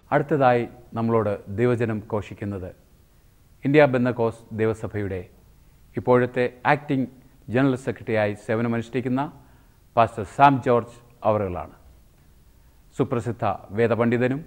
അടുത്തതായി നമ്മളോട് ദൈവജനം ഘോഷിക്കുന്നത് ഇന്ത്യ ബന്ധക്കോസ് ദേവസഭയുടെ ഇപ്പോഴത്തെ ആക്ടിംഗ് ജനറൽ സെക്രട്ടറിയായി സേവനമനുഷ്ഠിക്കുന്ന പാസ്റ്റർ സാം ജോർജ് അവറുകളാണ് സുപ്രസിദ്ധ വേദപണ്ഡിതനും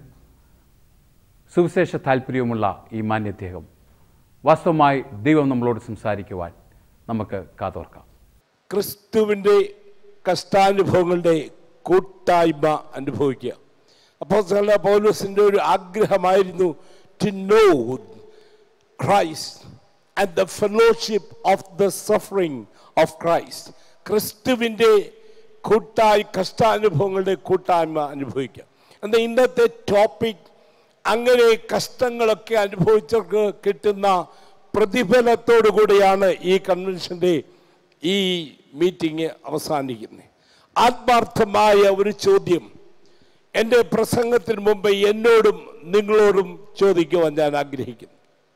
സുവിശേഷ താല്പര്യവുമുള്ള ഈ മാന്യദ്ദേഹം വാസ്തവമായി ദൈവം നമ്മളോട് സംസാരിക്കുവാൻ നമുക്ക് കാതോർക്കാം ക്രിസ്തുവിൻ്റെ കഷ്ടാനുഭവങ്ങളുടെ കൂട്ടായ്മ അനുഭവിക്കുക അപ്പോൾ പൗലോസിൻ്റെ ഒരു ആഗ്രഹമായിരുന്നു to know Christ and the fellowship of the suffering of Christ ക്രിസ്തുവിൻ്റെ കൂട്ടായി കഷ്ടാനുഭവങ്ങളുടെ കൂട്ടായ്മ അനുഭവിക്കുക എന്നാൽ ഇന്നത്തെ ടോപ്പിക് അങ്ങനെ കഷ്ടങ്ങളൊക്കെ അനുഭവിച്ചവർക്ക് കിട്ടുന്ന പ്രതിഫലത്തോടു കൂടിയാണ് ഈ കൺവെൻഷൻ്റെ ഈ മീറ്റിംഗ് അവസാനിക്കുന്നത് ആത്മാർത്ഥമായ ഒരു ചോദ്യം എൻ്റെ പ്രസംഗത്തിന് മുമ്പ് എന്നോടും നിങ്ങളോടും ചോദിക്കുവാൻ ഞാൻ ആഗ്രഹിക്കുന്നു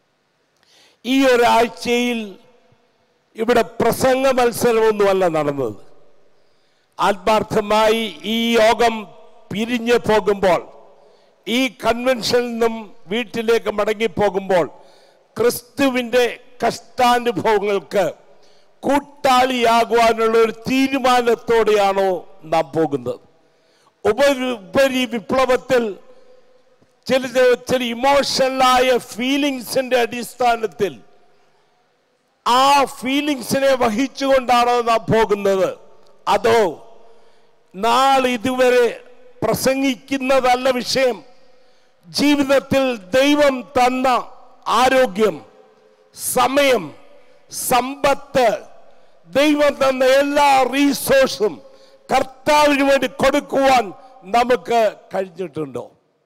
ഈ ഒരാഴ്ചയിൽ ഇവിടെ പ്രസംഗ മത്സരമൊന്നുമല്ല നടന്നത് ആത്മാർത്ഥമായി ഈ യോഗം പിരിഞ്ഞു പോകുമ്പോൾ ഈ കൺവെൻഷനിൽ നിന്നും വീട്ടിലേക്ക് മടങ്ങിപ്പോകുമ്പോൾ ക്രിസ്തുവിൻ്റെ കഷ്ടാനുഭവങ്ങൾക്ക് കൂട്ടാളിയാകുവാനുള്ള ഒരു തീരുമാനത്തോടെയാണോ നാം പോകുന്നത് ഉപരി ഉപരി വിപ്ലവത്തിൽ ചില ചില ഇമോഷണലായ ഫീലിങ്സിന്റെ അടിസ്ഥാനത്തിൽ ആ ഫീലിങ്സിനെ വഹിച്ചുകൊണ്ടാണോ നാം പോകുന്നത് അതോ നാളെ ഇതുവരെ പ്രസംഗിക്കുന്നതല്ല വിഷയം ജീവിതത്തിൽ ദൈവം തന്ന ആരോഗ്യം സമയം സമ്പത്ത് ദൈവം തന്ന എല്ലാ റീസോഴ്സും കർത്താവിന് വേണ്ടി കൊടുക്കുവാൻ നമുക്ക് കഴിഞ്ഞിട്ടുണ്ടോ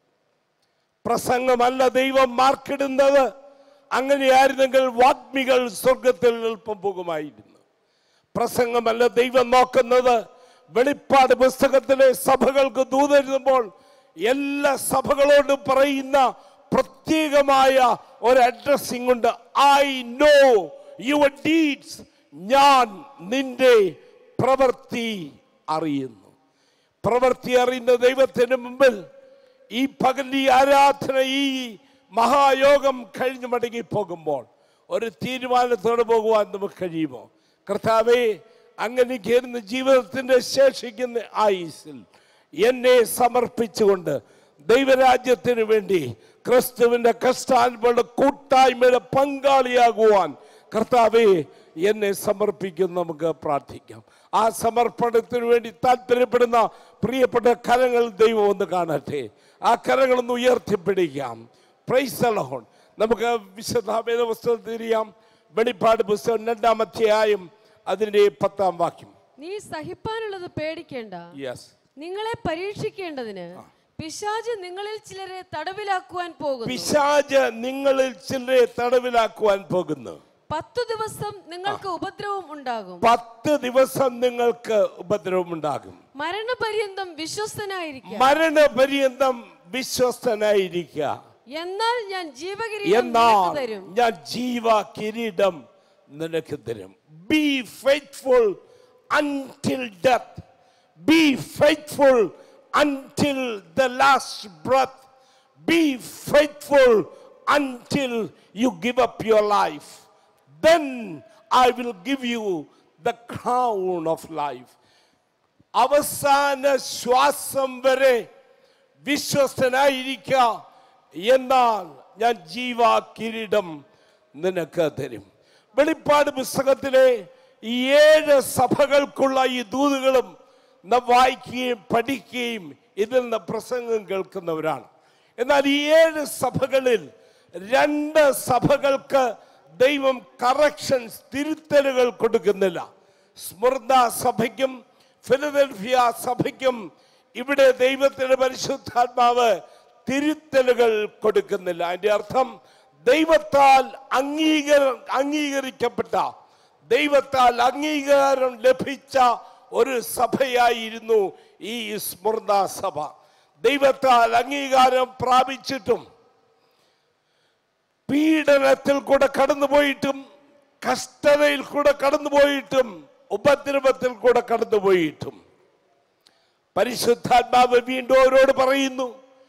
പ്രസംഗമല്ല ദൈവം മാർക്കിടുന്നത് അങ്ങനെയായിരുന്നെങ്കിൽ വാഗ്മികൾ സ്വർഗത്തിൽ എളുപ്പം പോകുമായിരുന്നു പ്രസംഗമല്ല ദൈവം നോക്കുന്നത് വെളിപ്പാട് പുസ്തകത്തിലെ സഭകൾക്ക് ദൂതരുമ്പോൾ എല്ലാ സഭകളോടും പറയുന്ന പ്രത്യേകമായ ഒരു അഡ്രസ്സിംഗ് ഉണ്ട് ഐ നോ യുവർ ഡീഡ്സ് ഞാൻ നിന്റെ പ്രവൃത്തി അറിയുന്നു പ്രവൃത്തി അറിയുന്ന ദൈവത്തിന് മുമ്പിൽ ഈ പകൽ ഈ ആരാധന ഈ മഹായോഗം കഴിഞ്ഞ് മടങ്ങി പോകുമ്പോൾ ഒരു തീരുമാനത്തോടെ പോകുവാൻ നമുക്ക് കഴിയുമോ കർത്താവേ അങ്ങനെ കയറുന്ന ജീവിതത്തിന്റെ ശേഷിക്കുന്ന ആയുസിൽ എന്നെ സമർപ്പിച്ചുകൊണ്ട് ദൈവരാജ്യത്തിന് വേണ്ടി ക്രിസ്തുവിന്റെ കഷ്ടാൻപയുടെ കൂട്ടായ്മയുടെ പങ്കാളിയാകുവാൻ കർത്താവേ എന്നെ സമർപ്പിക്കും നമുക്ക് പ്രാർത്ഥിക്കാം ആ സമർപ്പണത്തിന് വേണ്ടി താല്പര്യപ്പെടുന്ന പ്രിയപ്പെട്ട കരങ്ങൾ ദൈവം ഒന്ന് കാണട്ടെ ആ കരങ്ങളൊന്ന് ഉയർത്തിപ്പിടിക്കാം പ്രൈസ് അലഹോൺ നമുക്ക് വിശുദ്ധ വേദപുസ്തകം തിരിയാം വെളിപ്പാട് പുസ്തകം രണ്ടാം അധ്യായം അതിന്റെ പത്താം വാക്യം നീ സഹിപ്പാനുള്ളത് പേടിക്കേണ്ട യെസ് നിങ്ങളെ പരീക്ഷിക്കേണ്ടതിന് പിശാജ് നിങ്ങളിൽ ചിലരെ തടവിലാക്കുവാൻ പോകുന്നു പിശാജ് നിങ്ങളിൽ ചിലരെ തടവിലാക്കുവാൻ പോകുന്നു പത്തു ദിവസം നിങ്ങൾക്ക് ഉപദ്രവം ഉണ്ടാകും പത്ത് ദിവസം നിങ്ങൾക്ക് ഉപദ്രവമുണ്ടാകും മരണപര്യന്തം വിശ്വസ്തനായിരിക്കുക മരണപര്യന്തം വിശ്വസ്തനായിരിക്കുക എന്നാൽ ഞാൻ ജീവകിരീടം എന്നാൽ നിനക്ക് തരും ഞാൻ ജീവ കിരീടം നിനക്ക് തരും be faithful until death be faithful until the last breath be faithful until you give up your life then I will give you the crown of life. അവസാന ശ്വാസം വരെ വിശ്വസ്തനായിരിക്കുക എന്നാൽ ഞാൻ ജീവ കിരീടം നിനക്ക് തരും വെളിപ്പാട് പുസ്തകത്തിലെ ഈ ഏഴ് സഭകൾക്കുള്ള ഈ ദൂതുകളും നാം വായിക്കുകയും പഠിക്കുകയും ഇതിൽ നിന്ന് പ്രസംഗം കേൾക്കുന്നവരാണ് എന്നാൽ ഈ ഏഴ് സഭകളിൽ രണ്ട് സഭകൾക്ക് ദൈവം കറക്ഷൻസ് തിരുത്തലുകൾ കൊടുക്കുന്നില്ല സ്മൃത സഭയ്ക്കും ഫിലദൽഫിയ സഭയ്ക്കും ഇവിടെ ദൈവത്തിന്റെ പരിശുദ്ധാത്മാവ് തിരുത്തലുകൾ കൊടുക്കുന്നില്ല അതിന്റെ അർത്ഥം ദൈവത്താൽ അംഗീകര അംഗീകരിക്കപ്പെട്ട ദൈവത്താൽ അംഗീകാരം ലഭിച്ച ഒരു സഭയായിരുന്നു ഈ സ്മൃത സഭ ദൈവത്താൽ അംഗീകാരം പ്രാപിച്ചിട്ടും പീഡനത്തിൽ കൂടെ കടന്നുപോയിട്ടും കഷ്ടതയിൽ കൂടെ കടന്നുപോയിട്ടും ഉപദ്രവത്തിൽ കൂടെ കടന്നുപോയിട്ടും പരിശുദ്ധാത്മാവ് വീണ്ടും അവരോട് പറയുന്നു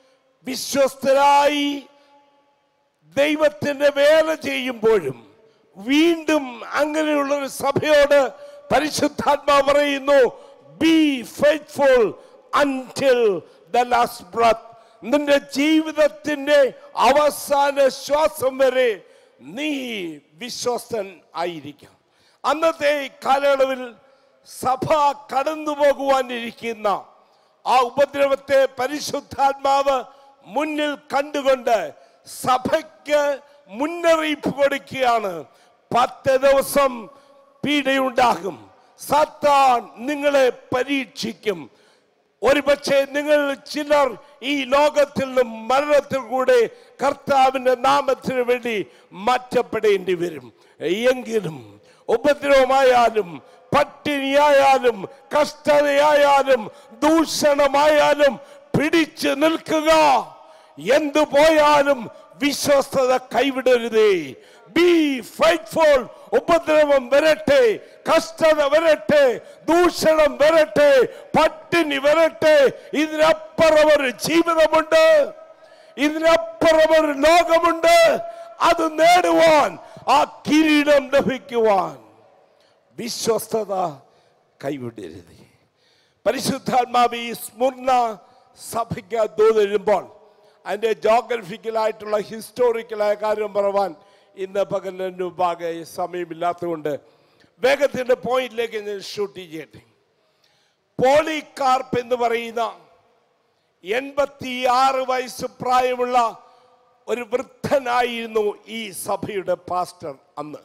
വിശ്വസ്തരായി ദൈവത്തിന്റെ വേല ചെയ്യുമ്പോഴും വീണ്ടും അങ്ങനെയുള്ള ഒരു സഭയോട് പരിശുദ്ധാത്മാവ് പറയുന്നു be faithful until the last breath നിന്റെ ജീവിതത്തിന്റെ അവസാന ശ്വാസം വരെ നീ വിശ്വസ്തൻ ആയിരിക്കാം അന്നത്തെ കാലയളവിൽ സഭ കടന്നു പോകുവാനിരിക്കുന്ന ആ ഉപദ്രവത്തെ പരിശുദ്ധാത്മാവ് മുന്നിൽ കണ്ടുകൊണ്ട് സഭയ്ക്ക് മുന്നറിയിപ്പ് കൊടുക്കുകയാണ് പത്ത് ദിവസം പീഡയുണ്ടാകും സത്താൻ നിങ്ങളെ പരീക്ഷിക്കും ഒരുപക്ഷെ നിങ്ങൾ ചിലർ ഈ ലോകത്തിൽ നിന്നും മരണത്തിൽ കൂടെ കർത്താവിന്റെ നാമത്തിന് വേണ്ടി മാറ്റപ്പെടേണ്ടി വരും എങ്കിലും ഉപദ്രവമായാലും പട്ടിണിയായാലും കഷ്ടതയായാലും ദൂഷണമായാലും പിടിച്ചു നിൽക്കുക എന്തു പോയാലും വിശ്വസ്തത കൈവിടരുതേ ബി ഫൈറ്റ്ഫുൾ ഉപദ്രവം വരട്ടെ കഷ്ടത വരട്ടെ ദൂഷണം വരട്ടെ പട്ടിണി വരട്ടെ ഇതിനപ്പുറം ഒരു ജീവിതമുണ്ട് ഇതിനപ്പുറം ഒരു ലോകമുണ്ട് അത് നേടുവാൻ ആ കിരീടം ലഭിക്കുവാൻ വിശ്വസ്തത കൈവിടരുത് പരിശുദ്ധാത്മാവ് ഈ സ്മുർണ സഭയ്ക്ക് ദൂതരുമ്പോൾ അതിൻ്റെ ജോഗ്രഫിക്കലായിട്ടുള്ള ഹിസ്റ്റോറിക്കലായ കാര്യം പറവാൻ ഇന്ന് പകലിന് മുമ്പാകെ സമയമില്ലാത്തതുകൊണ്ട് വേഗത്തിൻ്റെ പോയിന്റിലേക്ക് ഞാൻ ഷൂട്ട് ചെയ്യട്ടെ പോളികാർപ്പ് എന്ന് പറയുന്ന എൺപത്തി ആറ് വയസ്സ് പ്രായമുള്ള ഒരു വൃദ്ധനായിരുന്നു ഈ സഭയുടെ പാസ്റ്റർ അന്ന്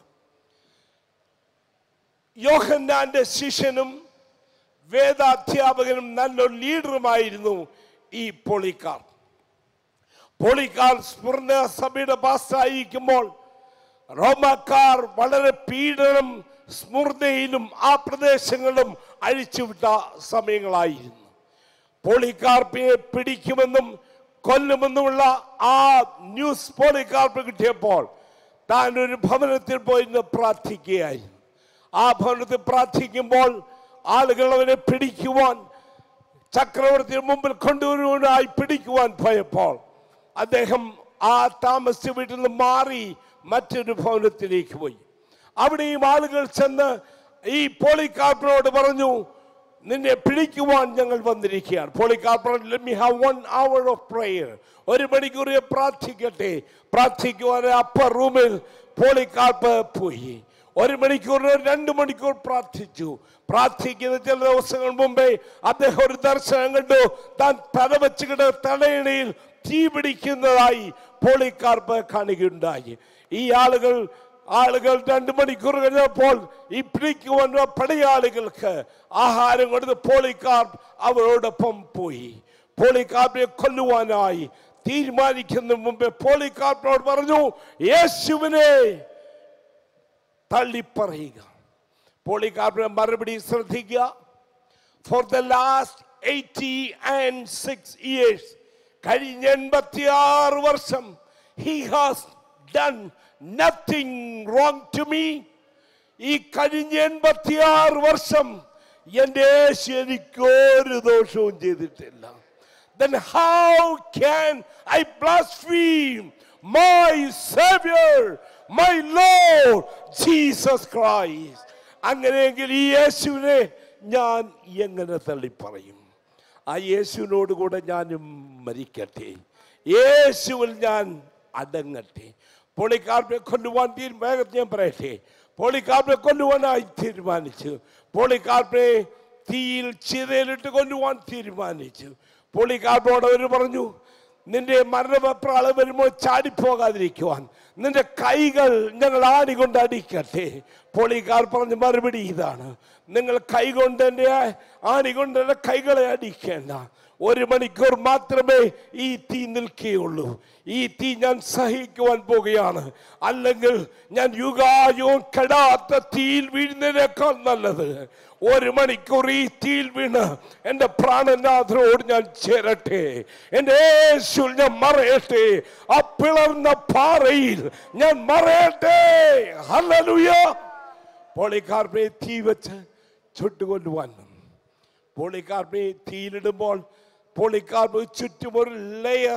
യോഹന്നാന്റെ ശിഷ്യനും വേദാധ്യാപകനും നല്ലൊരു ലീഡറുമായിരുന്നു ഈ പോളിക്കാർ പോളിക്കാർ സ്ഫുർണ സഭയുടെ പാസ്റ്റായിരിക്കുമ്പോൾ റോമാക്കാർ വളരെ പീഡനം സ്മൃതയിലും ആ പ്രദേശങ്ങളിലും അഴിച്ചുവിട്ട സമയങ്ങളായിരുന്നു പോളിക്കാർപ്പിനെ പിടിക്കുമെന്നും കൊല്ലുമെന്നുമുള്ള ആ ന്യൂസ് പോളിക്കാർപ്പ് കിട്ടിയപ്പോൾ താൻ ഒരു ഭവനത്തിൽ പോയി നിന്ന് പ്രാർത്ഥിക്കുകയായിരുന്നു ആ ഭവനത്തിൽ പ്രാർത്ഥിക്കുമ്പോൾ ആളുകൾ അവനെ പിടിക്കുവാൻ ചക്രവർത്തിയുടെ മുമ്പിൽ കൊണ്ടുവരുവാനായി പിടിക്കുവാൻ പോയപ്പോൾ അദ്ദേഹം ആ താമസിച്ച വീട്ടിൽ നിന്ന് മാറി മറ്റൊരു ഭവനത്തിലേക്ക് പോയി അവിടെയും ആളുകൾ ചെന്ന് ഈ പോളിക്കാർപ്പിനോട് പറഞ്ഞു നിന്നെ പിടിക്കുവാൻ ഞങ്ങൾ വന്നിരിക്കുകയാണ് Polycarp let me have one hour of prayer ഒരു മണിക്കൂർ ഞാൻ പ്രാർത്ഥിക്കട്ടെ പ്രാർത്ഥിക്കുവാൻ അപ്പർ റൂമിൽ പോളിക്കാർപ്പ് പോയി ഒരു മണിക്കൂറിന് രണ്ട് മണിക്കൂർ പ്രാർത്ഥിച്ചു പ്രാർത്ഥിക്കുന്ന ചില ദിവസങ്ങൾ മുമ്പേ അദ്ദേഹം ഒരു ദർശനം കണ്ടു താൻ തല വെച്ചുകിട്ട് തലയിണയിൽ തീ പിടിക്കുന്നതായി പോളിക്കാർപ്പ് കാണുകയുണ്ടായി ഈ ആളുകൾ ആളുകൾ രണ്ട് മണിക്കൂർ കഴിഞ്ഞപ്പോൾ ഈ പിടിക്കുവാൻ പടയാളികൾക്ക് ആഹാരം കൊടുത്ത് പോളിക്കാർപ്പ് അവരോടൊപ്പം പോയി പോളിക്കാർപ്പിനെ കൊല്ലുവാനായി തീരുമാനിക്കുന്ന മുമ്പേ പോളിക്കാർപ്പിനോട് പറഞ്ഞു യേശുവിനെ തള്ളിപ്പറയുക പോളിക്കാർപ്പിന്റെ മറുപടി ശ്രദ്ധിക്കുക for the last eighty and six years കഴിഞ്ഞ എൺപത്തിയാറ് വർഷം he has done nothing wrong to me ഈ കഴിഞ്ഞ എൺപത്തിയാറ് വർഷം എൻ്റെ യേശു എനിക്ക് ഒരു ദോഷവും ചെയ്തിട്ടില്ല then how can I blaspheme my Savior, my Lord, Jesus Christ? അങ്ങനെയെങ്കിൽ ഈ യേശുവിനെ ഞാൻ എങ്ങനെ തള്ളിപ്പറയും ആ യേശുവിനോട് കൂടെ ഞാനും മരിക്കട്ടെ യേശുവിൽ ഞാൻ അടങ്ങട്ടെ പോളിക്കാർപ്പിനെ കൊല്ലുവാൻ തീരു വേഗത്തിൽ ഞാൻ പറയട്ടെ പോളിക്കാർപ്പിനെ കൊല്ലുവാനായി തീരുമാനിച്ചു പോളിക്കാർപ്പിനെ തീയിൽ ചിതയിലിട്ട് കൊല്ലുവാൻ തീരുമാനിച്ചു പോളിക്കാർപ്പിനോട് അവർ പറഞ്ഞു നിന്റെ മരണപ്രാളം വരുമ്പോൾ ചാടിപ്പോകാതിരിക്കുവാൻ നിന്റെ കൈകൾ ഞങ്ങൾ ആണി കൊണ്ട് അടിക്കട്ടെ പോളിക്കാർ പറഞ്ഞ മറുപടി ഇതാണ് നിങ്ങൾ കൈകൊണ്ട് എൻ്റെ ആണി കൊണ്ട് എൻ്റെ കൈകളെ അടിക്കേണ്ട ഒരു മണിക്കൂർ മാത്രമേ ഈ തീ നിൽക്കുകയുള്ളൂ ഈ തീ ഞാൻ സഹിക്കുവാൻ പോകുകയാണ് അല്ലെങ്കിൽ ഞാൻ യുഗായുവും കെടാത്ത തീയിൽ വീഴുന്നതിനേക്കാൾ നല്ലത് ഒരു മണിക്കൂർ ഈ തീയിൽ വീണ് എൻ്റെ പ്രാണനാഥനോട് ഞാൻ ചേരട്ടെ എൻ്റെ യേശുവിൽ ഞാൻ മറയട്ടെ ആ പിളർന്ന പാറയിൽ ഞാൻ മറയട്ടെ ഹല്ലേലൂയ പോളിക്കാർപ്പിനെ തീ വെച്ച് ചുട്ടുകൊണ്ടുവാൻ പോളിക്കാർപ്പിനെ തീയിലിടുമ്പോൾ പോളിക്കാർപ്പ് ചുറ്റും ഒരു ലെയർ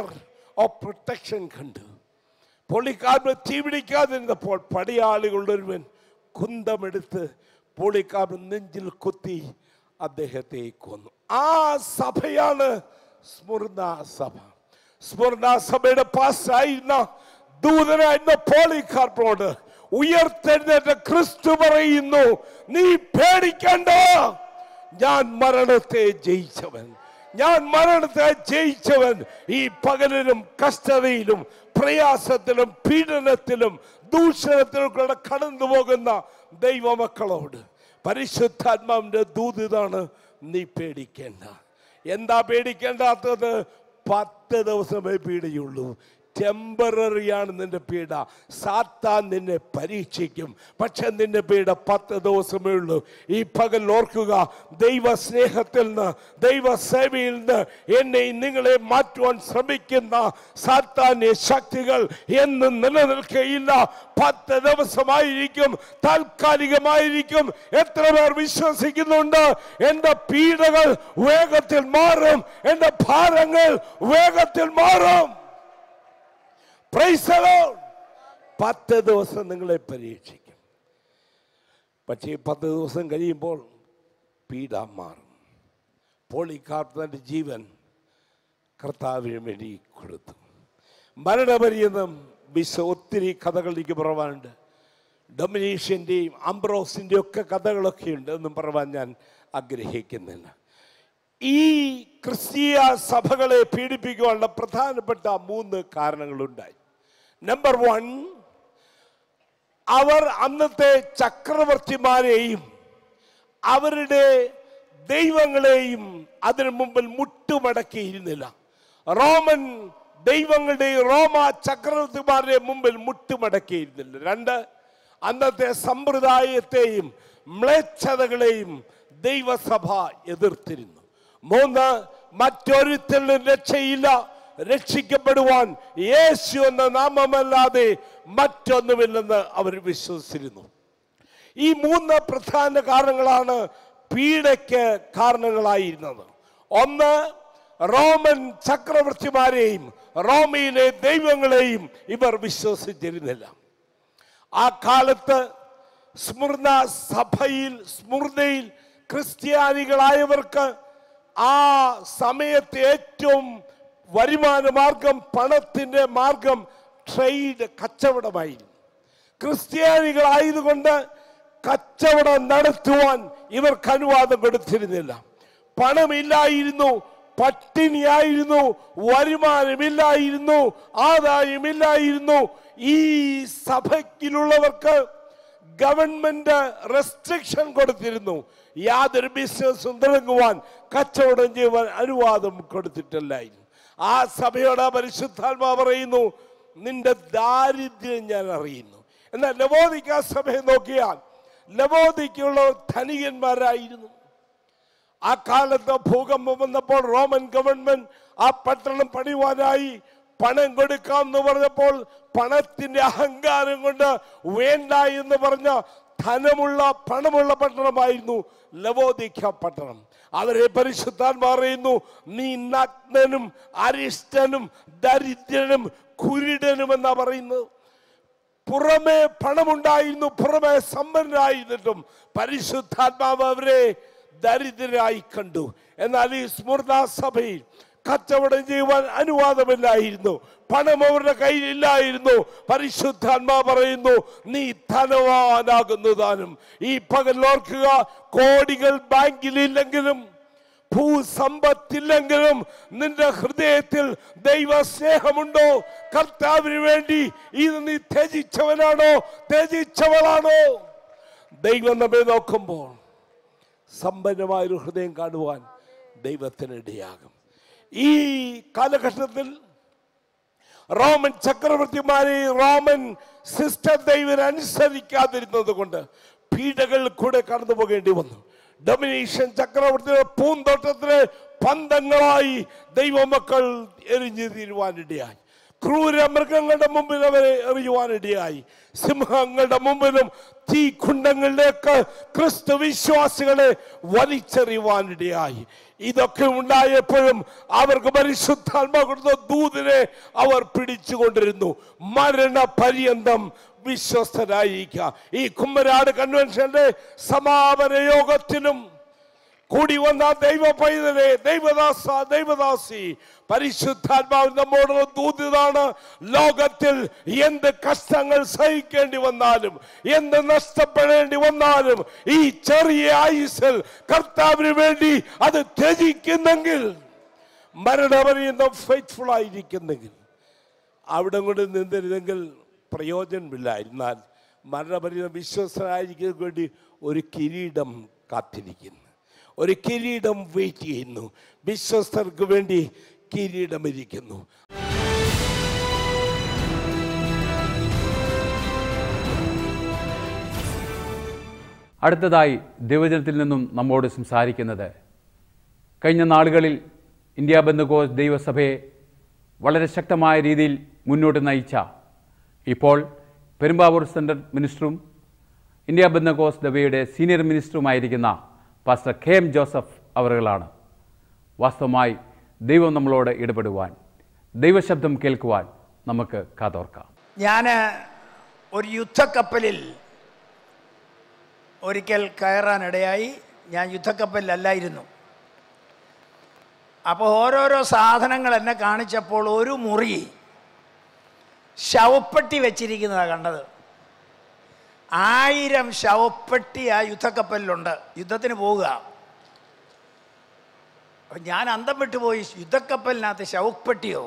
ഓഫ് പ്രൊട്ടക്ഷൻ കണ്ടു പുള്ളിക്കാരന് തീ പിടിക്കാതിരുന്നപ്പോൾ പടിയാളികളുടെ ഒരുവൻ കുന്തമെടുത്ത് പുള്ളിക്കാരൻ നെഞ്ചിൽ കുത്തി അദ്ദേഹത്തെ കൊന്നു ആ സഭയാണ് സ്മുർണ സഭ സ്മുർണ സഭയുടെ പാസ്സായിരുന്ന ദൂതനായിരുന്ന പോളിക്കാർപ്പോട് ഉയർത്തെഴുന്നേറ്റ ക്രിസ്തു പറയുന്നു നീ പേടിക്കണ്ട ഞാൻ മരണത്തെ ജയിച്ചവൻ ഞാൻ മരണത്തെ ജയിച്ചവൻ ഈ പകലിലും കഷ്ടതയിലും പ്രയാസത്തിലും പീഡനത്തിലും ദൂഷണത്തിലും കൂടെ കടന്നു പോകുന്ന ദൈവമക്കളോട് പരിശുദ്ധാത്മാവിന്റെ ദൂതിതാണ് നീ പേടിക്കേണ്ട എന്താ പേടിക്കേണ്ടാത്തത് പത്ത് ദിവസമേ പീഡയുള്ളൂ ടെമ്പററിയാണ് നിന്റെ പീഡ സാത്താൻ നിന്നെ പരീക്ഷിക്കും പക്ഷെ നിന്റെ പീഡ പത്ത് ദിവസമേ ഉള്ളൂ ഈ പകൽ ഓർക്കുക ദൈവ സ്നേഹത്തിൽ നിന്ന് ദൈവ സേവയിൽ നിന്ന് എന്നെ നിങ്ങളെ മാറ്റുവാൻ ശ്രമിക്കുന്ന സാത്താന്യ ശക്തികൾ എന്നും നിലനിൽക്കുകയില്ല പത്ത് ദിവസമായിരിക്കും താൽക്കാലികമായിരിക്കും എത്ര പേർ വിശ്വസിക്കുന്നുണ്ട് എന്റെ പീഡകൾ വേഗത്തിൽ മാറും എന്റെ ഭാരങ്ങൾ വേഗത്തിൽ മാറും Praise the Lord. പത്ത് ദിവസം നിങ്ങളെ പരീക്ഷിക്കും പക്ഷേ പത്ത് ദിവസം കഴിയുമ്പോൾ പീഡ മാറും പോളിക്കാർത്തൻ്റെ ജീവൻ കർത്താവിന് വേണ്ടി കൊടുത്തു മരണപര്യന്തം വിശ്വ ഒത്തിരി കഥകളിലേക്ക് പറവാനുണ്ട് ഡൊമിനീഷ്യൻ്റെയും അംബ്രോസിൻ്റെയും ഒക്കെ കഥകളൊക്കെ ഉണ്ട് എന്നും പറവാൻ ഞാൻ ആഗ്രഹിക്കുന്നില്ല ഈ ക്രിസ്തീയ സഭകളെ പീഡിപ്പിക്കുവാനുള്ള പ്രധാനപ്പെട്ട മൂന്ന് കാരണങ്ങളുണ്ടായി നമ്പർ വൺ അവർ അന്നത്തെ ചക്രവർത്തിമാരെയും അവരുടെ ദൈവങ്ങളെയും അതിനു മുമ്പിൽ മുട്ടുമടക്കിയിരുന്നില്ല റോമൻ ദൈവങ്ങളുടെയും റോമ ചക്രവർത്തിമാരുടെ മുമ്പിൽ മുട്ടുമടക്കിയിരുന്നില്ല രണ്ട് അന്നത്തെ സമ്പ്രദായത്തെയും മ്ലേച്ഛതകളെയും ദൈവസഭ എതിർത്തിരുന്നു മൂന്ന് മറ്റൊരുത്തരിലും രക്ഷയില്ല രക്ഷിക്കപ്പെടുവാൻ യേശു എന്ന നാമമല്ലാതെ മറ്റൊന്നുമില്ലെന്ന് അവർ വിശ്വസിച്ചിരുന്നു ഈ മൂന്ന് പ്രധാന കാരണങ്ങളാണ് പീഡയ്ക്ക് കാരണങ്ങളായിരുന്നത് ഒന്ന് റോമൻ ചക്രവർത്തിമാരെയും റോമയിലെ ദൈവങ്ങളെയും ഇവർ വിശ്വസിച്ചിരുന്നില്ല ആ കാലത്ത് സ്മൃണ സഭയിൽ സ്മൃതയിൽ ക്രിസ്ത്യാനികളായവർക്ക് ആ സമയത്ത് ഏറ്റവും വരുമാന മാർഗം പണത്തിന്റെ മാർഗം ട്രേഡ് കച്ചവടമായിരുന്നു ക്രിസ്ത്യാനികളായതുകൊണ്ട് കച്ചവടം നടത്തുവാൻ ഇവർക്ക് അനുവാദം കൊടുത്തിരുന്നില്ല പണമില്ലായിരുന്നു പട്ടിണിയായിരുന്നു വരുമാനമില്ലായിരുന്നു ആദായമില്ലായിരുന്നു ഈ സഭയ്ക്കിലുള്ളവർക്ക് ഗവൺമെന്റ് റെസ്ട്രിക്ഷൻ കൊടുത്തിരുന്നു യാതൊരു ബിസിനസ്സും തുടങ്ങുവാൻ കച്ചവടം ചെയ്യുവാൻ അനുവാദം കൊടുത്തിട്ടില്ലായിരുന്നു ആ സഭയോട് പരിശുദ്ധാത്മാ പറയുന്നു നിന്റെ ദാരിദ്ര്യം ഞാൻ അറിയുന്നു എന്നാൽ ലവോദിക്ക സഭയെ നോക്കിയാൽ ലവോദിക്കുള്ള ധനികന്മാരായിരുന്നു ആ കാലത്ത് ഭൂകമ്പം വന്നപ്പോൾ റോമൻ ഗവൺമെന്റ് ആ പട്ടണം പണിയുവാനായി പണം കൊടുക്കാം എന്ന് പറഞ്ഞപ്പോൾ പണത്തിന്റെ അഹങ്കാരം കൊണ്ട് വേണ്ട എന്ന് പറഞ്ഞ ധനമുള്ള പണമുള്ള പട്ടണമായിരുന്നു ലവോദിക്ക പട്ടണം അവരെ പരിശുദ്ധാൻ പറയുന്നു നീ നഗ്നനും അരിഷ്ടനും ദരിദ്രനും കുരുടനും എന്നാ പറയുന്നത് പുറമെ പണമുണ്ടായിരുന്നു പുറമെ സമ്പന്നരായിരുന്നിട്ടും പരിശുദ്ധാത്മാവ് അവരെ ദരിദ്രരായി കണ്ടു എന്നാൽ ഈ സ്മൃത സഭയിൽ കച്ചവടം ചെയ്യുവാൻ അനുവാദമില്ലായിരുന്നു പണം അവരുടെ കയ്യിൽ ഇല്ലായിരുന്നു പരിശുദ്ധാത്മാ പറയുന്നു നീ ധനവാനാകുന്നു താനും ഈ പകൽ ഓർക്കുക കോടികൾ ബാങ്കിലില്ലെങ്കിലും ഭൂസമ്പത്തില്ലെങ്കിലും നിന്റെ ഹൃദയത്തിൽ ദൈവ സ്നേഹമുണ്ടോ കർത്താവിന് വേണ്ടി ഇത് നീ ത്യജിച്ചവനാണോ ത്യജിച്ചവളാണോ ദൈവം നമ്മെ നോക്കുമ്പോൾ സമ്പന്നമായൊരു ഹൃദയം കാണുവാൻ ദൈവത്തിന് ഇടയാകും ഈ കാലഘട്ടത്തിൽ റോമൻ ചക്രവർത്തിമാരെ റോമൻ സിസ്റ്റർ ദൈവം അനുസരിക്കാതിരുന്നത് കൊണ്ട് പീഡകൾ കൂടെ കടന്നു പോകേണ്ടി വന്നു ഡൊമിനേഷൻ ചക്രവർത്തിയുടെ പൂന്തോട്ടത്തിലെ പന്തങ്ങളായി ദൈവമക്കൾ എരിഞ്ഞു തീരുവാനിടയായി ക്രൂര മൃഗങ്ങളുടെ മുമ്പിൽ അവരെ എറിയുവാനിടയായി സിംഹങ്ങളുടെ മുമ്പിലും തീ കുണ്ടങ്ങളിലേക്ക് ക്രിസ്തു വിശ്വാസികളെ വലിച്ചെറിയുവാനിടയായി ഇതൊക്കെ ഉണ്ടായപ്പോഴും അവർക്ക് പരിശുദ്ധാത്മ കൊടുത്ത ദൂതിനെ അവർ പിടിച്ചുകൊണ്ടിരുന്നു മരണ പര്യന്തം വിശ്വസ്തരായിരിക്കുക ഈ കുമ്മരാട് കൺവെൻഷന്റെ സമാപന യോഗത്തിലും കൂടി വന്ന ദൈവ പൈതലെ ദൈവദാസ ദൈവദാസി പരിശുദ്ധാത്മാവ് നമ്മോട് ദൂതിതാണ് ലോകത്തിൽ എന്ത് കഷ്ടങ്ങൾ സഹിക്കേണ്ടി വന്നാലും എന്ത് നഷ്ടപ്പെടേണ്ടി വന്നാലും ഈ ചെറിയ ആയുസിൽ കർത്താവിന് വേണ്ടി അത് ത്യജിക്കുന്നെങ്കിൽ മരണപര്യന്തം ഫെയ്ത്ത്ഫുൾ ആയിരിക്കുന്നെങ്കിൽ അവിടെ കൊണ്ട് നിന്നിരുന്നെങ്കിൽ പ്രയോജനമില്ല എന്നാൽ മരണപര്യന്തം വിശ്വസ്തരായിരിക്കുന്നതിന് വേണ്ടി ഒരു കിരീടം കാത്തിരിക്കുന്നു ഒരു കിരീടം വെയിറ്റ് ചെയ്യുന്നു വിശ്വസ്തർക്ക് വേണ്ടി കിരീടം ഇരിക്കുന്നു അടുത്തതായി ദൈവജനത്തിൽ നിന്നും നമ്മോട് സംസാരിക്കുന്നത് കഴിഞ്ഞ നാളുകളിൽ ഇന്ത്യ ബന്ധുക്കോസ് ദൈവസഭയെ വളരെ ശക്തമായ രീതിയിൽ മുന്നോട്ട് നയിച്ച ഇപ്പോൾ പെരുമ്പാവൂർ സെൻട്രൽ മിനിസ്റ്ററും ഇന്ത്യ ബന്ധുക്കോസ് ദബയുടെ സീനിയർ മിനിസ്റ്ററുമായിരിക്കുന്ന പാസ്റ്റർ കെ എം ജോസഫ് അവറുകളാണ് വാസ്തവമായി ദൈവം നമ്മളോട് ഇടപെടുവാൻ ദൈവശബ്ദം കേൾക്കുവാൻ നമുക്ക് കാതോർക്കാം ഞാൻ ഒരു യുദ്ധക്കപ്പലിൽ ഒരിക്കൽ കയറാനിടയായി ഞാൻ യുദ്ധക്കപ്പലിലല്ലായിരുന്നു അപ്പോൾ ഓരോരോ സാധനങ്ങൾ എന്നെ കാണിച്ചപ്പോൾ ഒരു മുറി ശവപ്പെട്ടി വെച്ചിരിക്കുന്നതാണ് കണ്ടത് ആയിരം ശവപ്പെട്ടി ആ യുദ്ധക്കപ്പലിലുണ്ട് യുദ്ധത്തിന് പോവുക അപ്പം ഞാൻ അന്തം വിട്ടുപോയി യുദ്ധക്കപ്പലിനകത്ത് ശവപ്പെട്ടിയോ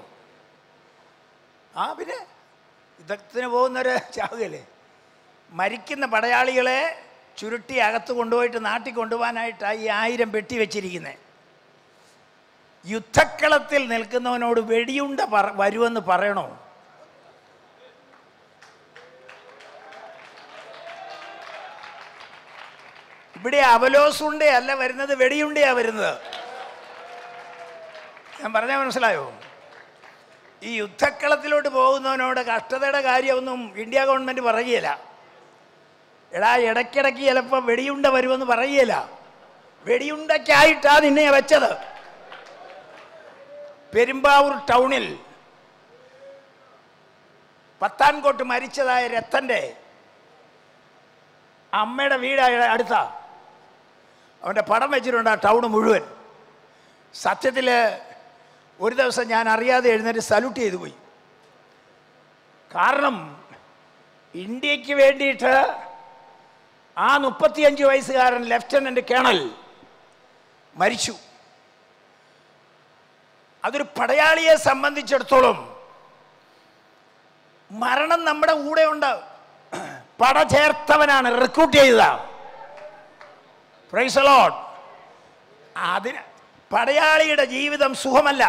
ആ പിന്നെ യുദ്ധത്തിന് പോകുന്നവര് ചാവുകയല്ലേ മരിക്കുന്ന പടയാളികളെ ചുരുട്ടി അകത്ത് കൊണ്ടുപോയിട്ട് നാട്ടിൽ കൊണ്ടുപോകാനായിട്ടാണ് ഈ ആയിരം പെട്ടി വെച്ചിരിക്കുന്നത് യുദ്ധക്കളത്തിൽ നിൽക്കുന്നവനോട് വെടിയുണ്ട പറ വരുമെന്ന് പറയണോ ഇവിടെ അവലോസുണ്ടേ അല്ല വരുന്നത് വെടിയുണ്ടയാ വരുന്നത് ഞാൻ പറഞ്ഞാൽ മനസ്സിലായോ ഈ യുദ്ധക്കളത്തിലോട്ട് പോകുന്നവനോട് കഷ്ടതയുടെ കാര്യമൊന്നും ഇന്ത്യ ഗവൺമെൻറ് പറയുകയില്ല എടാ ഇടയ്ക്കിടയ്ക്ക് ചിലപ്പോൾ വെടിയുണ്ട വരുമെന്ന് പറയുകയില്ല വെടിയുണ്ടയ്ക്കായിട്ടാ നിന്നെ വെച്ചത് പെരുമ്പാവൂർ ടൗണിൽ പത്താൻകോട്ട് മരിച്ചതായ രത്തൻ്റെ അമ്മയുടെ വീട് അടുത്താ അവൻ്റെ പടം വെച്ചിട്ടുണ്ട് ആ ടൗൺ മുഴുവൻ സത്യത്തിൽ ഒരു ദിവസം ഞാൻ അറിയാതെ എഴുന്നേറ്റ് സല്യൂട്ട് ചെയ്തു പോയി കാരണം ഇന്ത്യക്ക് വേണ്ടിയിട്ട് ആ മുപ്പത്തിയഞ്ച് വയസ്സുകാരൻ ലെഫ്റ്റനൻ്റ് കേണൽ മരിച്ചു അതൊരു പടയാളിയെ സംബന്ധിച്ചിടത്തോളം മരണം നമ്മുടെ കൂടെ ഉണ്ട് പട ചേർത്തവനാണ് റിക്രൂട്ട് ചെയ്തതാ പ്രൈസ് ലോഡ് അതിന് പടയാളിയുടെ ജീവിതം സുഖമല്ല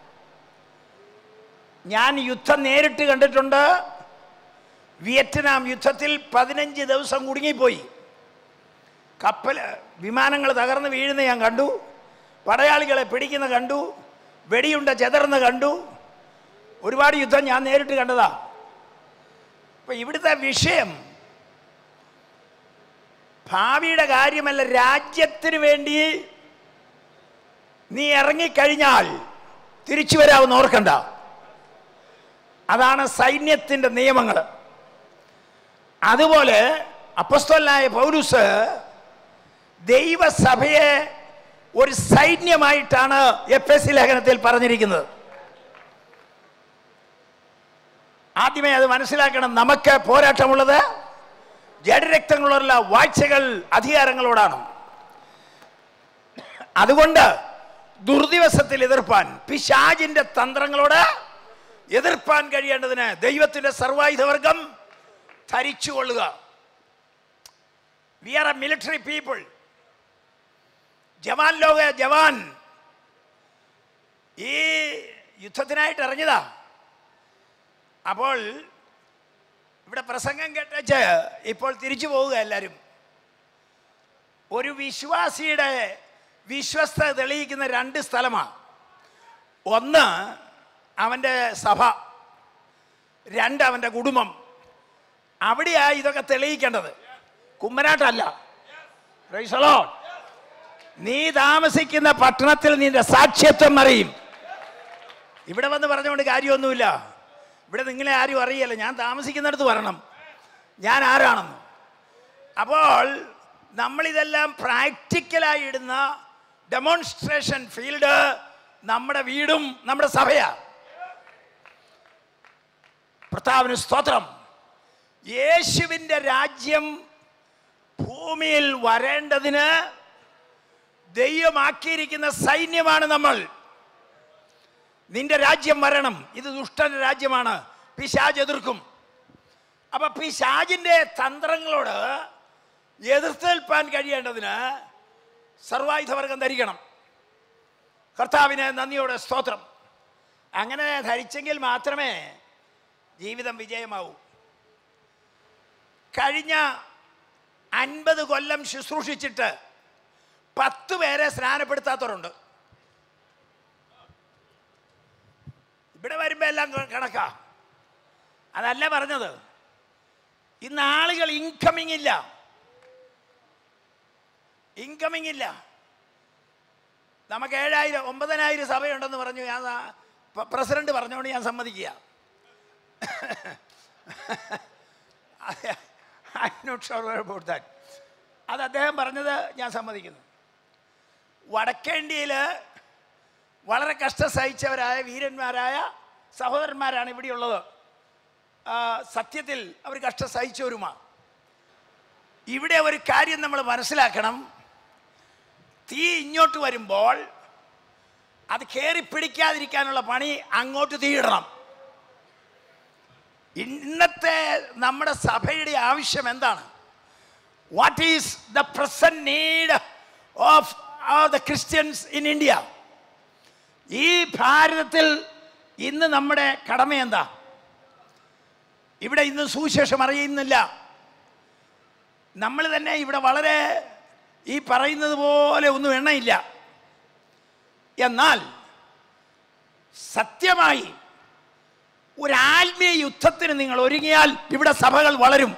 ഞാൻ യുദ്ധം നേരിട്ട് കണ്ടിട്ടുണ്ട് വിയറ്റ്നാം യുദ്ധത്തിൽ പതിനഞ്ച് ദിവസം കുടുങ്ങിപ്പോയി കപ്പൽ വിമാനങ്ങൾ തകർന്ന് വീഴുന്ന ഞാൻ കണ്ടു പടയാളികളെ പിടിക്കുന്ന കണ്ടു വെടിയുണ്ട ചെതർന്ന് കണ്ടു ഒരുപാട് യുദ്ധം ഞാൻ നേരിട്ട് കണ്ടതാ അപ്പൊ ഇവിടുത്തെ വിഷയം ഭാവിയുടെ കാര്യമല്ല രാജ്യത്തിന് വേണ്ടി നീ ഇറങ്ങിക്കഴിഞ്ഞാൽ തിരിച്ചു വരാമെന്ന് ഓർക്കണ്ട അതാണ് സൈന്യത്തിൻ്റെ നിയമങ്ങൾ അതുപോലെ അപ്പസ്തോലായ പൗരൂസ് ദൈവസഭയെ ഒരു സൈന്യമായിട്ടാണ് എഫ് എസ് സി ലേഖനത്തിൽ പറഞ്ഞിരിക്കുന്നത് ആദ്യമേ അത് മനസ്സിലാക്കണം നമുക്ക് പോരാട്ടമുള്ളത് ജഡരക്തങ്ങളുള്ള വാഴ്ചകൾ അധികാരങ്ങളോടാണ് അതുകൊണ്ട് ദുർദിവസത്തിൽ എതിർപ്പാൻ പിശാജിന്റെ തന്ത്രങ്ങളോട് എതിർപ്പാൻ കഴിയേണ്ടതിന് ദൈവത്തിന്റെ സർവായുധവർഗം ധരിച്ചുകൊള്ളുക we are a military people ജവാൻ ലോക ജവാൻ ഈ യുദ്ധത്തിനായിട്ട് ഇറങ്ങിയതാ അപ്പോൾ ഇവിടെ പ്രസംഗം കേട്ടേച്ച് ഇപ്പോൾ തിരിച്ചു പോവുക എല്ലാവരും ഒരു വിശ്വാസിയുടെ വിശ്വസ്ത തെളിയിക്കുന്ന രണ്ട് സ്ഥലമാണ് ഒന്ന് അവൻ്റെ സഭ രണ്ട് അവൻ്റെ കുടുംബം അവിടെയാ ഇതൊക്കെ തെളിയിക്കേണ്ടത് കുമ്മനാട്ടല്ല Praise the Lord. നീ താമസിക്കുന്ന പട്ടണത്തിൽ നിന്റെ സാക്ഷ്യത്വം അറിയും ഇവിടെ വന്ന് പറഞ്ഞുകൊണ്ട് കാര്യമൊന്നുമില്ല ഇവിടെ നിങ്ങളെ ആരും അറിയല്ല ഞാൻ താമസിക്കുന്നിടത്ത് വരണം ഞാൻ ആരാണെന്ന് അപ്പോൾ നമ്മളിതെല്ലാം പ്രാക്ടിക്കലായി ഇടുന്ന ഡെമോൺസ്ട്രേഷൻ ഫീൽഡ് നമ്മുടെ വീടും നമ്മുടെ സഭയാ ഭർത്താവിന് സ്തോത്രം യേശുവിൻ്റെ രാജ്യം ഭൂമിയിൽ വരേണ്ടതിന് ദൈവമാക്കിയിരിക്കുന്ന സൈന്യമാണ് നമ്മൾ നിന്റെ രാജ്യം വരണം ഇത് ദുഷ്ടന്റെ രാജ്യമാണ് പിശാജ് എതിർക്കും അപ്പൊ പിശാജിന്റെ തന്ത്രങ്ങളോട് എതിർത്ത് നിൽപ്പാൻ കഴിയേണ്ടതിന് സർവായുധവർഗം ധരിക്കണം കർത്താവിന് നന്ദിയോടെ സ്തോത്രം അങ്ങനെ ധരിച്ചെങ്കിൽ മാത്രമേ ജീവിതം വിജയമാവൂ കഴിഞ്ഞ അൻപത് കൊല്ലം ശുശ്രൂഷിച്ചിട്ട് പത്ത് പേരെ സ്നാനപ്പെടുത്താത്തവരുണ്ട് ഇവിടെ വരുമ്പോൾ എല്ലാം ക- കണക്കാ അതല്ല പറഞ്ഞത് ഇന്ന് ആളുകൾ ഇൻകമിങ് ഇല്ല ഇൻകമിങ് ഇല്ല നമുക്ക് ഏഴായിരം ഒമ്പതിനായിരം സഭയുണ്ടെന്ന് പറഞ്ഞു ഞാൻ ആ പ- പ്രസിഡന്റ് പറഞ്ഞുകൊണ്ട് ഞാൻ സമ്മതിക്കുക I not sure about that അത് അദ്ദേഹം പറഞ്ഞത് ഞാൻ സമ്മതിക്കുന്നു വടക്കേണ്ടിയിൽ വളരെ കഷ്ടം സഹിച്ചവരായ വീരന്മാരായ സഹോദരന്മാരാണ് ഇവിടെയുള്ളത് ആ, സത്യത്തിൽ അവർ കഷ്ടം സഹിച്ചവരുമാണ് ഇവിടെ ഒരു കാര്യം നമ്മൾ മനസ്സിലാക്കണം തീ ഇങ്ങോട്ട് വരുമ്പോൾ അത് കയറി പിടിക്കാതിരിക്കാനുള്ള പണി അങ്ങോട്ട് തീയിടണം ഇന്നത്തെ നമ്മുടെ സഭയുടെ ആവശ്യം എന്താണ് what is the present need of the Christians in India ഈ ഭാരതത്തിൽ ഇന്ന് നമ്മുടെ കടമ എന്താ ഇവിടെ ഇന്ന് സുവിശേഷം അറിയുന്നില്ല നമ്മൾ തന്നെ ഇവിടെ വളരെ ഈ പറയുന്നത് പോലെ ഒന്നും എണ്ണയില്ല എന്നാൽ സത്യമായി ഒരു ആത്മീയ യുദ്ധത്തിന് നിങ്ങൾ ഒരുങ്ങിയാൽ ഇവിടെ സഭകൾ വളരും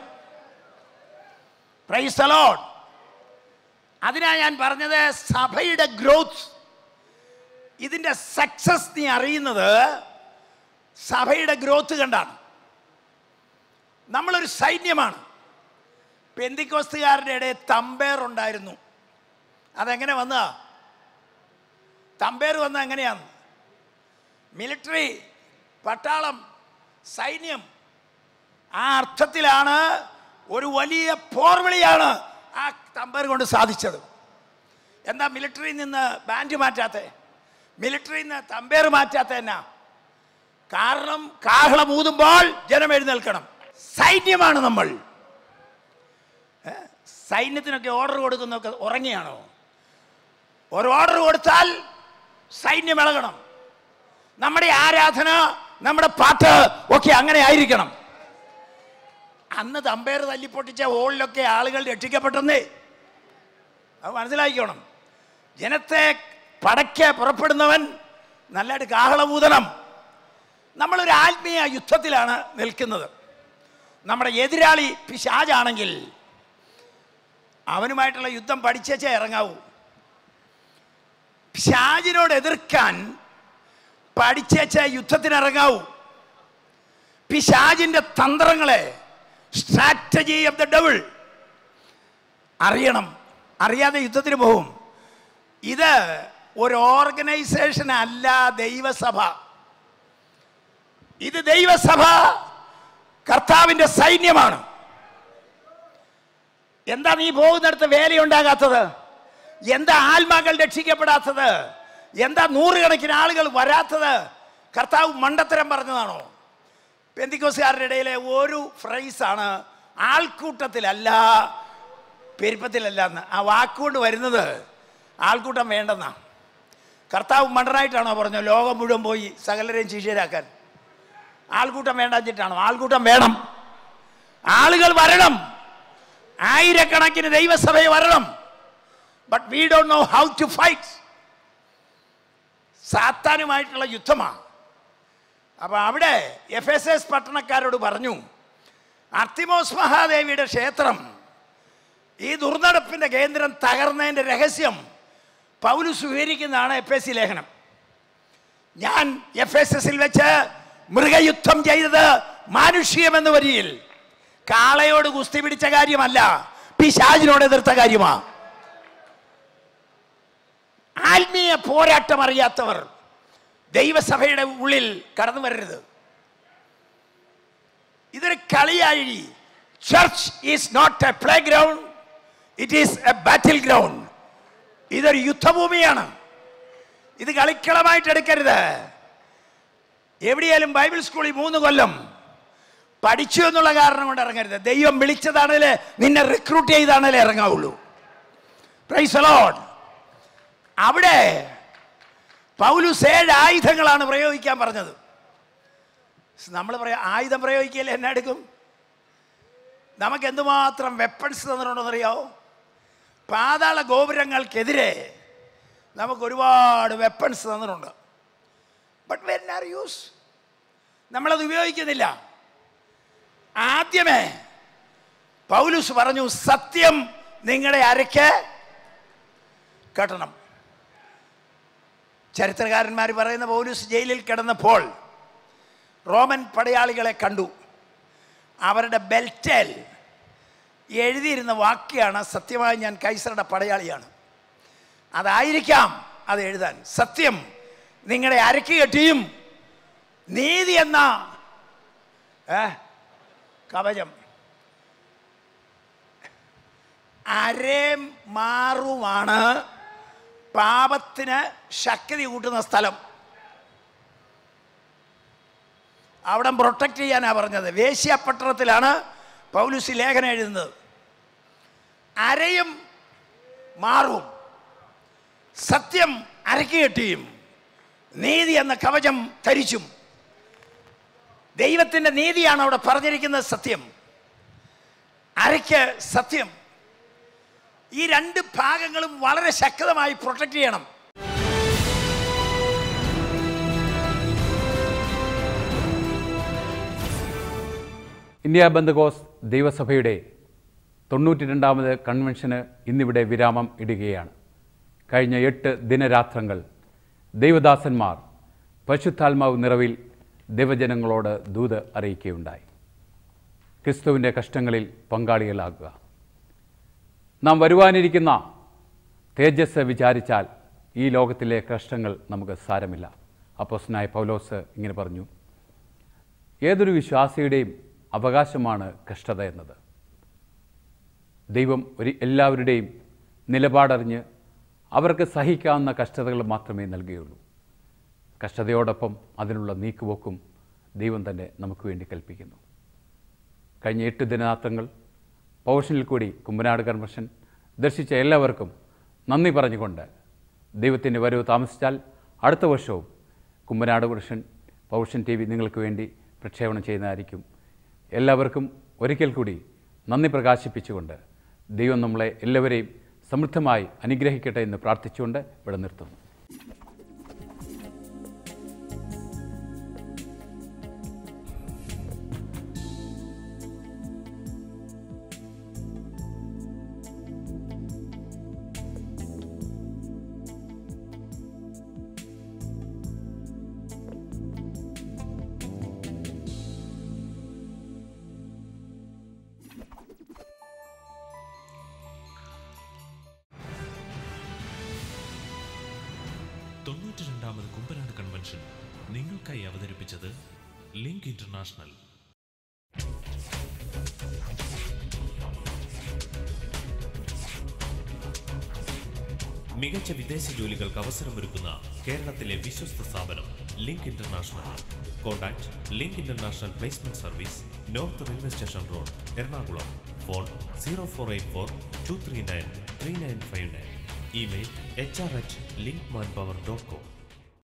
പ്രൈസ് ലോഡ് അതിനാ ഞാൻ പറഞ്ഞത് സഭയുടെ ഗ്രോത്ത് ഇതിൻ്റെ സക്സസ് നീ അറിയുന്നത് സഭയുടെ ഗ്രോത്ത് കണ്ടാണ് നമ്മളൊരു സൈന്യമാണ് പെന്തിക്കോസ്തുകാരുടെ ഇടയിൽ തമ്പേർ ഉണ്ടായിരുന്നു അതെങ്ങനെ വന്നതാ തമ്പേർ വന്ന എങ്ങനെയാണ് മിലിറ്ററി പട്ടാളം സൈന്യം ആ അർത്ഥത്തിലാണ് ഒരു വലിയ പോർവിളിയാണ് ആ തമ്പേർ കൊണ്ട് സാധിച്ചത് എന്താ മിലിറ്ററിയിൽ നിന്ന് ബാൻഡ് മാറ്റാത്ത മിലിറ്ററിയിൽ നിന്ന് തമ്പേർ മാറ്റാത്ത എന്നാ കാരണം കാഹളം ഊതുമ്പോൾ ജനം എഴുന്നേൽക്കണം സൈന്യമാണ് നമ്മൾ ഏ? സൈന്യത്തിനൊക്കെ ഓർഡർ കൊടുക്കുന്നൊക്കെ ഉറങ്ങിയാണോ ഒരു ഓർഡർ കൊടുത്താൽ സൈന്യം ഇളകണം നമ്മുടെ ആരാധന നമ്മുടെ പാട്ട് ഒക്കെ അങ്ങനെ ആയിരിക്കണം അന്ന് തമ്പേർ തല്ലിപ്പൊട്ടിച്ച ഹോളിലൊക്കെ ആളുകൾ രക്ഷിക്കപ്പെട്ടെന്നേ അത് മനസ്സിലാക്കിക്കോണം ജനത്തെ പടയ്ക്ക് പുറപ്പെടുന്നവൻ നല്ലതായിട്ട് കാഹളഭൂതനം നമ്മളൊരു ആത്മീയ യുദ്ധത്തിലാണ് നിൽക്കുന്നത് നമ്മുടെ എതിരാളി പിശാജാണെങ്കിൽ അവനുമായിട്ടുള്ള യുദ്ധം പഠിച്ചേച്ചേ ഇറങ്ങാവൂ പിശാജിനോട് എതിർക്കാൻ പഠിച്ചേച്ച യുദ്ധത്തിന് ഇറങ്ങാവൂ പിശാജിന്റെ തന്ത്രങ്ങളെ സ്ട്രാറ്റജി ഓഫ് ദ ഡബിൾ അറിയണം അറിയാതെ യുദ്ധത്തിന് പോകും ഇത് ഒരു ഓർഗനൈസേഷൻ അല്ല ദൈവസഭ ഇത് ദൈവസഭ കർത്താവിന്റെ സൈന്യമാണ് എന്താ നീ പോകുന്നിടത്ത് വേലയുണ്ടാകാത്തത് എന്താ ആത്മാക്കൾ രക്ഷിക്കപ്പെടാത്തത് എന്താ നൂറുകണക്കിന് ആളുകൾ വരാത്തത് കർത്താവ് മണ്ടത്തരം പറഞ്ഞതാണോ പെന്തിക്കോസുകാരുടെ ഇടയിലെ ഒരു ഫ്രൈസാണ് ആൾക്കൂട്ടത്തിലല്ല പെരുപ്പത്തിലല്ല എന്ന് ആ വാക്കുകൊണ്ട് വരുന്നത് ആൾക്കൂട്ടം വേണ്ടെന്നാ കർത്താവ് മണ്ടനായിട്ടാണോ പറഞ്ഞു ലോകം മുഴുവൻ പോയി സകലരെയും ശിഷ്യരാക്കാൻ ആൾക്കൂട്ടം വേണ്ടാച്ചിട്ടാണോ ആൾക്കൂട്ടം വേണം ആളുകൾ വരണം ആയിരക്കണക്കിന് ദൈവസഭയെ വരണം but we don't know how to fight സാത്താനുമായിട്ടുള്ള യുദ്ധമാണ് അപ്പോൾ അവിടെ എഫ് എസ് എസ് പട്ടണക്കാരോട് പറഞ്ഞു അർത്തിമോസ് മഹാദേവിയുടെ ക്ഷേത്രം ഈ ദുർനടപ്പിൻ്റെ കേന്ദ്രം തകർന്നതിൻ്റെ രഹസ്യം പൗലുസ് വിവരിക്കുന്നതാണ് എഫ് എസ് സി ലേഖനം ഞാൻ എഫ് എസ് എസിൽ വെച്ച് മൃഗയുദ്ധം ചെയ്തത് മാനുഷികമെന്ന വരിയിൽ കാളയോട് കുസ്തി പിടിച്ച കാര്യമല്ല പിശാചിനോട് എതിർത്ത കാര്യമാ ആത്മീയ പോരാട്ടം അറിയാത്തവർ ദൈവസഭയുടെ ഉള്ളിൽ കടന്നു വരരുത് ഇതൊരു കളിയായി church is not a play ground it is a battle ground ഇതൊരു യുദ്ധഭൂമിയാണ് ഇത് കളിക്കളമായിട്ട് എടുക്കരുത് എവിടെയാലും ബൈബിൾ സ്കൂളിൽ മൂന്ന് കൊല്ലം പഠിച്ചു എന്നുള്ള കാരണം കൊണ്ട് ഇറങ്ങരുത് ദൈവം വിളിച്ചതാണേലേ നിന്നെ റിക്രൂട്ട് ചെയ്താണേലേ ഇറങ്ങാവുള്ളൂ പ്രൈസ് അലോഡ് അവിടെ പൗലുസ് ഏഴ് ആയുധങ്ങളാണ് പ്രയോഗിക്കാൻ പറഞ്ഞത് നമ്മൾ പറയാം ആയുധം പ്രയോഗിക്കില്ല എന്നെ എടുക്കും നമുക്ക് എന്തുമാത്രം വെപ്പൺസ് തന്നിട്ടുണ്ടെന്നറിയാവോ പാതാള ഗോപുരങ്ങൾക്കെതിരെ നമുക്ക് ഒരുപാട് വെപ്പൺസ് തന്നിട്ടുണ്ട് ബട്ട് വെൻ ആർ യൂസ് നമ്മളത് ഉപയോഗിക്കുന്നില്ല ആദ്യമേ പൗലുസ് പറഞ്ഞു സത്യം നിങ്ങളുടെ അരയ്ക്ക് കെട്ടണം ചരിത്രകാരന്മാർ പറയുന്ന പൗലുസ് ജയിലിൽ കിടന്നപ്പോൾ റോമൻ പടയാളികളെ കണ്ടു അവരുടെ ബെൽറ്റേൽ എഴുതിയിരുന്ന വാക്യാണ് സത്യമായി ഞാൻ കൈസറുടെ പടയാളിയാണ് അതായിരിക്കാം അത് എഴുതാൻ സത്യം നിങ്ങളെ അരക്ക് കെട്ടിയും നീതി എന്ന ഏ, കവചം അരേം മാറുമാണ് പാപത്തിന് ശക്തി കൂട്ടുന്ന സ്ഥലം അവിടെ പ്രൊട്ടക്റ്റ് ചെയ്യാനാ പറഞ്ഞത് വേശ്യാപട്ടണത്തിലാണ് പൗലുസി ലേഖനം എഴുതുന്നത് അരയും മാറും സത്യം അരക്ക് കെട്ടിയും നീതി എന്ന കവചം ധരിച്ചും ദൈവത്തിൻ്റെ നീതിയാണ് അവിടെ പറഞ്ഞിരിക്കുന്നത് സത്യം അരയ്ക്ക് സത്യം ഈ രണ്ട് ഭാഗങ്ങളും വളരെ ശക്തമായി പ്രൊട്ടക്റ്റ് ചെയ്യണം ഇന്ത്യ ബന്ധകോസ് ദൈവസഭയുടെ തൊണ്ണൂറ്റി രണ്ടാമത് കൺവെൻഷന് ഇന്നിവിടെ വിരാമം ഇടുകയാണ് കഴിഞ്ഞ എട്ട് ദിനരാത്രങ്ങൾ ദൈവദാസന്മാർ പരിശുദ്ധാത്മാവ് നിറവിൽ ദൈവജനങ്ങളോട് ദൂത് അറിയിക്കുകയുണ്ടായി ക്രിസ്തുവിൻ്റെ കഷ്ടങ്ങളിൽ പങ്കാളികളാകുക നാം വരുവാനിരിക്കുന്ന തേജസ് വിചാരിച്ചാൽ ഈ ലോകത്തിലെ കഷ്ടങ്ങൾ നമുക്ക് സാരമില്ല അപ്പോസ്നായ പൗലോസ് ഇങ്ങനെ പറഞ്ഞു ഏതൊരു വിശ്വാസിയുടെയും അവകാശമാണ് കഷ്ടത എന്നത് ദൈവം ഒരു എല്ലാവരുടെയും നിലപാടറിഞ്ഞ് അവർക്ക് സഹിക്കാവുന്ന കഷ്ടതകൾ മാത്രമേ നൽകുകയുള്ളൂ കഷ്ടതയോടൊപ്പം അതിനുള്ള നീക്കുപോക്കും ദൈവം തന്നെ നമുക്ക് വേണ്ടി കൽപ്പിക്കുന്നു കഴിഞ്ഞ എട്ട് ദിനരാത്രങ്ങൾ പൗഷനിൽ കൂടി കുമ്പനാട് കൺവെൻഷൻ ദർശിച്ച എല്ലാവർക്കും നന്ദി പറഞ്ഞുകൊണ്ട് ദൈവത്തിൻ്റെ വരവ് താമസിച്ചാൽ അടുത്ത വർഷവും കുമ്പനാട് കൺവെൻഷൻ പൗഷൻ ടി വി നിങ്ങൾക്ക് വേണ്ടി പ്രക്ഷേപണം ചെയ്യുന്നതായിരിക്കും എല്ലാവർക്കും ഒരിക്കൽ കൂടി നന്ദി പ്രകാശിപ്പിച്ചുകൊണ്ട് ദൈവം നമ്മളെ എല്ലാവരെയും സമൃദ്ധമായി അനുഗ്രഹിക്കട്ടെ എന്ന് പ്രാർത്ഥിച്ചുകൊണ്ട് ഇവിടെ നിർത്തുന്നു തൊണ്ണൂറ്റി രണ്ടാമത് കുമ്പനാട് കൺവെൻഷൻ നിങ്ങൾക്കായി അവതരിപ്പിച്ചത് ലിങ്ക് ഇന്റർനാഷണൽ മികച്ച വിദേശ ജോലികൾക്ക് അവസരമൊരുക്കുന്ന കേരളത്തിലെ വിശ്വസ്ത സ്ഥാപനം link international contact link international placement service north railway station road Ernakulam phone zero four eight four two three nine three nine five nine email H R at link man power dot com